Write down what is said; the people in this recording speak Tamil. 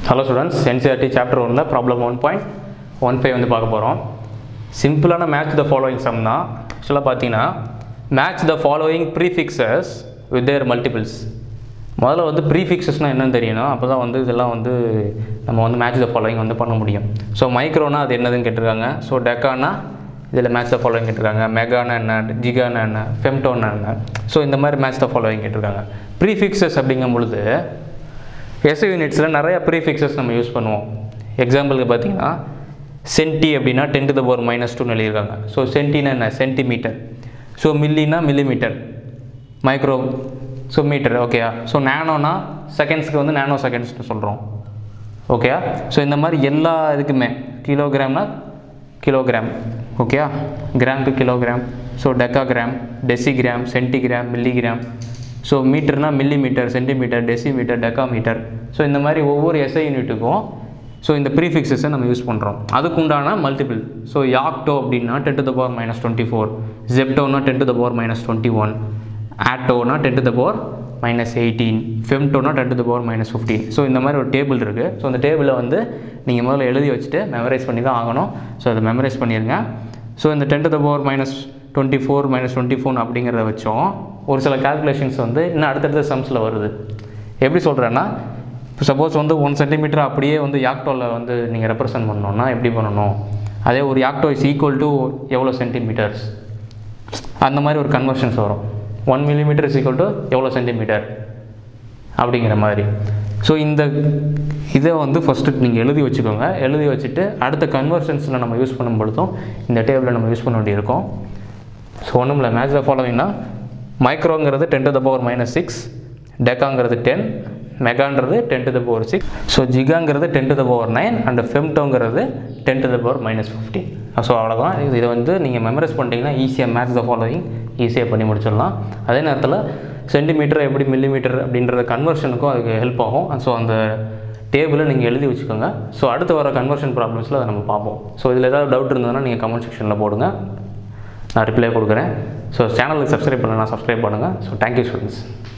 ஹலோ ஸ்டூடெண்ட்ஸ் என்சிஆர்டி சாப்டர் ஒன்ல problem one point one five வந்து பார்க்க போகிறோம் சிம்பிளான மேட்ச் த ஃபாலோயிங் சம் தான் ஆக்சுவலாக பார்த்தீங்கன்னா match the following prefixes with their multiples முதல்ல வந்து ப்ரீஃபிக்சஸ்னால் என்னன்னு தெரியணும் அப்போ தான் வந்து இதெல்லாம் வந்து நம்ம வந்து மேட்ச் த ஃபாலோயிங் வந்து பண்ண முடியும் ஸோ மைக்ரோனா அது என்னதுன்னு கேட்டிருக்காங்க ஸோ டெக்கானா இதில் மேட்ச் த ஃபாலோயிங் கேட்டிருக்காங்க மெகானா என்ன ஜிகானா என்ன ஃபெம்டோனா என்ன ஸோ இந்த மாதிரி மேட்ச் த ஃபாலோயிங் கேட்டிருக்காங்க ப்ரீஃபிக்சஸ் அப்படிங்கும் பொழுது எஸ்ஐ யூனிட்ஸில் நிறைய ப்ரீஃபிக்சஸ் நம்ம யூஸ் பண்ணுவோம் எக்ஸாம்பிளுக்கு பார்த்தீங்கன்னா சென்டி அப்படின்னா ten to the power minus டூன்னு எழுதியிருக்காங்க ஸோ சென்டினா என்ன சென்டிமீட்டர் ஸோ மில்லினா மில்லிமீட்டர் மைக்ரோ ஸோ மீட்டர் ஓகேயா ஸோ நேனோனா செகண்ட்ஸ்க்கு வந்து நேனோ செகண்ட்ஸ்னு சொல்கிறோம் ஓகேயா ஸோ இந்த மாதிரி எல்லா இதுக்குமே கிலோகிராம்னா கிலோகிராம் ஓகேயா கிராம்க்கு kilogram so decagram decigram centigram milligram so மீட்டர்னா millimetre centimetre decimetre decametre so இந்த மாதிரி ஒவ்வொரு எஸ்ஐ யூனிட்டுக்கும் ஸோ இந்த ப்ரீஃபிக்ஸஸை நம்ம யூஸ் பண்ணுறோம் அதுக்குண்டான மல்டிபிள் ஸோ யாக்டோ அப்படின்னா ten to the power minus twenty four ஜெப்டோனா ten to the power minus twenty one ஆட்டோனா ten to the power minus eighteen ஃபெம்டோனா ten to the power minus fifteen so இந்த மாதிரி ஒரு டேபிள் இருக்குது ஸோ அந்த டேபிளை வந்து நீங்கள் முதல்ல எழுதி வச்சுட்டு மெமரைஸ் பண்ணி தான் ஆகணும் ஸோ அதை மெமரைஸ் பண்ணிடுங்க ஸோ இந்த ten to the power minus twenty four minus twenty four அப்படிங்கிறத வச்சோம் ஒரு சில கால்குலேஷன்ஸ் வந்து இன்னும் அடுத்தடுத்த சம்ஸில் வருது எப்படி சொல்கிறேன்னா இப்போ சப்போஸ் வந்து ஒன் சென்டிமீட்டர் அப்படியே வந்து யாக்டோவில் வந்து நீங்கள் ரெப்ரசன்ட் பண்ணணும்னா எப்படி பண்ணணும் அதே ஒரு யாக்டோ இஸ் ஈக்குவல் டு எவ்வளோ சென்டிமீட்டர்ஸ் அந்த மாதிரி ஒரு கன்வர்ஷன்ஸ் வரும் one millimetre is equal to எவ்வளோ சென்டிமீட்டர் அப்படிங்கிற மாதிரி ஸோ இந்த இதை வந்து ஃபஸ்ட்டு நீங்கள் எழுதி வச்சுக்கோங்க எழுதி வச்சுட்டு அடுத்த கன்வர்ஷன்ஸில் நம்ம யூஸ் பண்ணும் பொழுதும் இந்த டேபிளை நம்ம யூஸ் பண்ண வேண்டியிருக்கும் ஸோ ஒன்றும் இல்லை மேட்ச் ஃபாலோவிங்னா மைக்ரோங்கிறது ten to the power minus six டெக்காங்கிறது டென் மெகான்றது ten to the power six so ஜிகாங்கிறது ten to the power nine and ஃபெம்டோங்கிறது ten to the power minus fifteen so அவ்வளோதான் இது இதை வந்து நீங்கள் மெமரைஸ் பண்ணிட்டீங்கன்னா ஈஸியாக மேட்ச் த ஃபாலோவிங் ஈஸியாக பண்ணி முடிச்சிடலாம் அதே நேரத்தில் சென்டிமீட்டர் எப்படி மில்லிமீட்டர் அப்படின்றத கன்வர்ஷனுக்கும் அதுக்கு ஹெல்ப் ஆகும் ஸோ அந்த டேபிளை நீங்கள் எழுதி வச்சுக்கோங்க ஸோ அடுத்து வர கன்வர்ஷன் ப்ராப்ளம்ஸில் அதை நம்ம பார்ப்போம் ஸோ இதில் ஏதாவது டவுட் இருந்ததுன்னா நீங்கள் கமெண்ட் செக்ஷனில் போடுங்க நான் ரிப்ளை கொடுக்குறேன் ஸோ சேனலுக்கு சப்ஸ்கிரைப் பண்ணலாம் சப்ஸ்கிரைப் பண்ணுங்கள் ஸோ தேங்க்யூ ஸ்டூடெண்ட்ஸ்